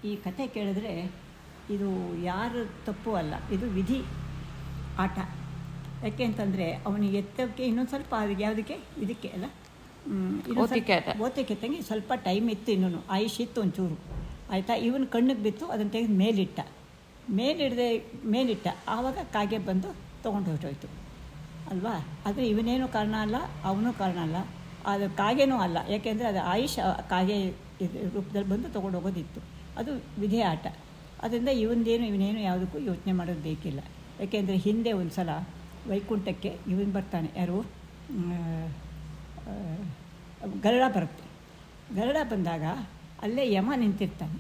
ಈ ಕತೆ ಕೇಳಿದ್ರೆ ಇದು ಯಾರ ತಪ್ಪು ಅಲ್ಲ ಇದು ವಿಧಿ ಆಟ ಯಾಕೆ ಅಂತಂದರೆ ಅವನಿಗೆ ಎತ್ತಕ್ಕೆ ಇನ್ನೊಂದು ಸ್ವಲ್ಪ ಅದಕ್ಕೆ ಯಾವುದಕ್ಕೆ ಇದಕ್ಕೆ ಅಲ್ಲ ಹ್ಮ್, ಇನ್ನೊಂದ್ ಸ್ವಲ್ಪ- ಓತಿಕೆ ಆಟ. ಓತಿಕೆ ತಂಗಿ ಸ್ವಲ್ಪ ಟೈಮ್ ಇತ್ತು ಇನ್ನೂ ಆಯುಷ್ ಇತ್ತು ಒಂಚೂರು ಆಯಿತಾ ಇವನು ಕಣ್ಣಿಗೆ ಬಿತ್ತು ಅದನ್ನು ತೆಗೆದು ಮೇಲಿಟ್ಟ ಮೇಲಿಡದೆ ಮೇಲಿಟ್ಟ ಆವಾಗ ಕಾಗೆ ಬಂದು ತೊಗೊಂಡು ಹೊರಟೋಯ್ತು ಅಲ್ವಾ ಆದರೆ ಇವನೇನು ಕಾರಣ ಅಲ್ಲ ಅವನು ಕಾರಣ ಅಲ್ಲ ಅದು ಕಾಗೆನೂ ಅಲ್ಲ ಯಾಕೆಂದರೆ ಅದು ಆಯುಷ್ ಆ ಕಾಗೆ ಇದ್ ರೂಪದಲ್ಲಿ ಬಂದು ತೊಗೊಂಡು ಹೋಗೋದಿತ್ತು ಅದು ವಿಧಿ ಆಟ ಅದರಿಂದ ಇವನದೇನು ಇವನೇನು ಯಾವುದಕ್ಕೂ ಯೋಚನೆ ಮಾಡೋದು ಬೇಕಿಲ್ಲ ಯಾಕೆಂದರೆ ಹಿಂದೆ ಒಂದು ಸಲ ವೈಕುಂಠಕ್ಕೆ ಇವನು ಬರ್ತಾನೆ ಯಾರು ಮ್, ಆ, ಗರುಡ ಬರುತ್ತೆ ಗರುಡ ಬಂದಾಗ ಅಲ್ಲೇ ಯಮ ನಿಂತಿರ್ತಾನೆ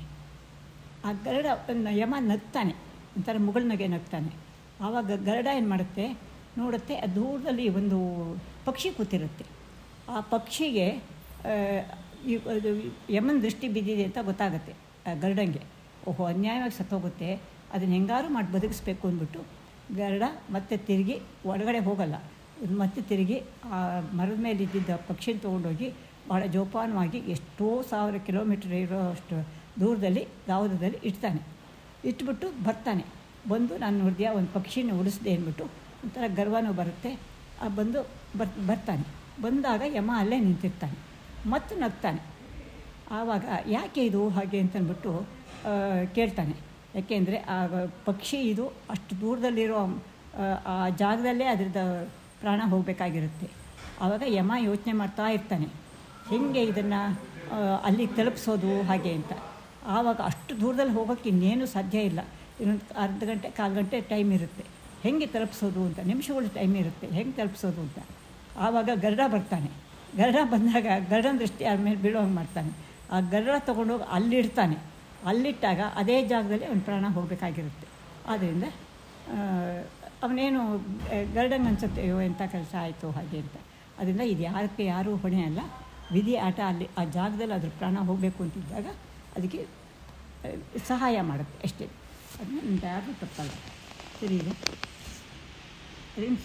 ಆ ಗರುಡ ಒಂದು ಯಮ ನಗ್ತಾನೆ ಒಂಥರ ಮುಗುಳ್ನಗೆ ನಗ್ತಾನೆ ಆವಾಗ ಗರುಡ ಏನು ಮಾಡುತ್ತೆ ನೋಡುತ್ತೆ ಆ ದೂರದಲ್ಲಿ ಒಂದು ಪಕ್ಷಿ ಕೂತಿರುತ್ತೆ ಆ ಪಕ್ಷಿಗೆ ಆ, ಈ- ಅದು ಯಮನ ದೃಷ್ಟಿ ಬಿದ್ದಿದೆ ಅಂತ ಗೊತ್ತಾಗುತ್ತೆ ಆ ಗರುಡಂಗೆ ಓಹೋ ಅನ್ಯಾಯವಾಗಿ ಸತ್ತೋಗುತ್ತೆ ಅದನ್ನು ಹೆಂಗಾರು ಮಾಡಿ ಬದುಕಿಸ್ಬೇಕು ಅಂದ್ಬಿಟ್ಟು ಗರುಡ ಮತ್ತೆ ತಿರುಗಿ ಒಳಗಡೆ ಹೋಗಲ್ಲ ಇದು ಮತ್ತೆ ತಿರುಗಿ ಆ ಮರದ ಮೇಲೆ ಇದ್ದಿದ್ದ ಪಕ್ಷಿನ ತೊಗೊಂಡೋಗಿ ಭಾಳ ಜೋಪಾನವಾಗಿ ಎಷ್ಟೋ ಸಾವಿರ ಕಿಲೋಮೀಟರ್ ಇರೋ ಅಷ್ಟು ದೂರದಲ್ಲಿ ದಾವದದಲ್ಲಿ ಇಡ್ತಾನೆ ಇಟ್ಬಿಟ್ಟು ಬರ್ತಾನೆ ಬಂದು ನಾನು ನೋಡಿದ್ಯಾ ಒಂದು ಪಕ್ಷಿನ ಉಳಿಸ್ದೆ ಅಂದ್ಬಿಟ್ಟು ಒಂಥರ ಗರ್ವನೂ ಬರುತ್ತೆ ಆ ಬಂದು ಬರ್ ಬರ್ತಾನೆ ಬಂದಾಗ ಯಮ ಅಲ್ಲೇ ನಿಂತಿರ್ತಾನೆ ಮತ್ತು ನಗ್ತಾನೆ ಆವಾಗ ಯಾಕೆ ಇದು ಹಾಗೆ ಅಂತಂದ್ಬಿಟ್ಟು ಆ, ಕೇಳ್ತಾನೆ ಯಾಕೆಂದರೆ ಆ ಪಕ್ಷಿ ಇದು ಅಷ್ಟು ದೂರದಲ್ಲಿರೋ ಆ, ಆ ಜಾಗದಲ್ಲೇ ಅದ್ರದ್ದು ಪ್ರಾಣ ಹೋಗಬೇಕಾಗಿರುತ್ತೆ ಆವಾಗ ಯಮ ಯೋಚನೆ ಮಾಡ್ತಾ ಇರ್ತಾನೆ ಹೇಗೆ ಇದನ್ನು ಅಲ್ಲಿಗೆ ತಲುಪಿಸೋದು ಹಾಗೆ ಅಂತ ಆವಾಗ ಅಷ್ಟು ದೂರದಲ್ಲಿ ಹೋಗೋಕ್ಕೆ ಇನ್ನೇನು ಸಾಧ್ಯ ಇಲ್ಲ ಇನ್ನೊಂದು ಅರ್ಧ ಗಂಟೆ ಕಾಲು ಗಂಟೆ ಟೈಮ್ ಇರುತ್ತೆ ಹೆಂಗೆ ತಲುಪಿಸೋದು ಅಂತ ನಿಮಿಷಗಳು ಟೈಮ್ ಇರುತ್ತೆ ಹೆಂಗೆ ತಲುಪಿಸೋದು ಅಂತ ಆವಾಗ ಗರುಡ ಬರ್ತಾನೆ ಗರುಡ ಬಂದಾಗ ಗರುಡನ ದೃಷ್ಟಿ ಅವ್ರ ಮೇಲೆ ಬೀಳೋಂಗೆ ಮಾಡ್ತಾನೆ ಆ ಗರುಡ ತೊಗೊಂಡೋಗಿ ಅಲ್ಲಿಡ್ತಾನೆ ಅಲ್ಲಿಟ್ಟಾಗ ಅದೇ ಜಾಗದಲ್ಲಿ ಅವನ ಪ್ರಾಣ ಹೋಗಬೇಕಾಗಿರುತ್ತೆ ಆದ್ದರಿಂದ ಆ, ಅವನೇನು ಗರುಡಂಗೆ ಅನ್ಸುತ್ತೆ ಅಯ್ಯೋ ಎಂಥ ಕೆಲಸ ಆಯಿತು ಹಾಗೆ ಅಂತ ಅದರಿಂದ ಇದು ಯಾರಕ್ಕೆ ಯಾರೂ ಹೊಣೆ ಅಲ್ಲ ವಿಧಿ ಆಟ ಅಲ್ಲಿ ಆ ಜಾಗದಲ್ಲಿ ಅದ್ರ ಪ್ರಾಣ ಹೋಗಬೇಕು ಅಂತಿದ್ದಾಗ ಅದಕ್ಕೆ ಆ, ಸಹಾಯ ಮಾಡುತ್ತೆ ಅಷ್ಟೇ ಅದನ್ನ ಯಾರೂ ತಪ್ಪಲ್ಲ ಸರಿ ಇದೆ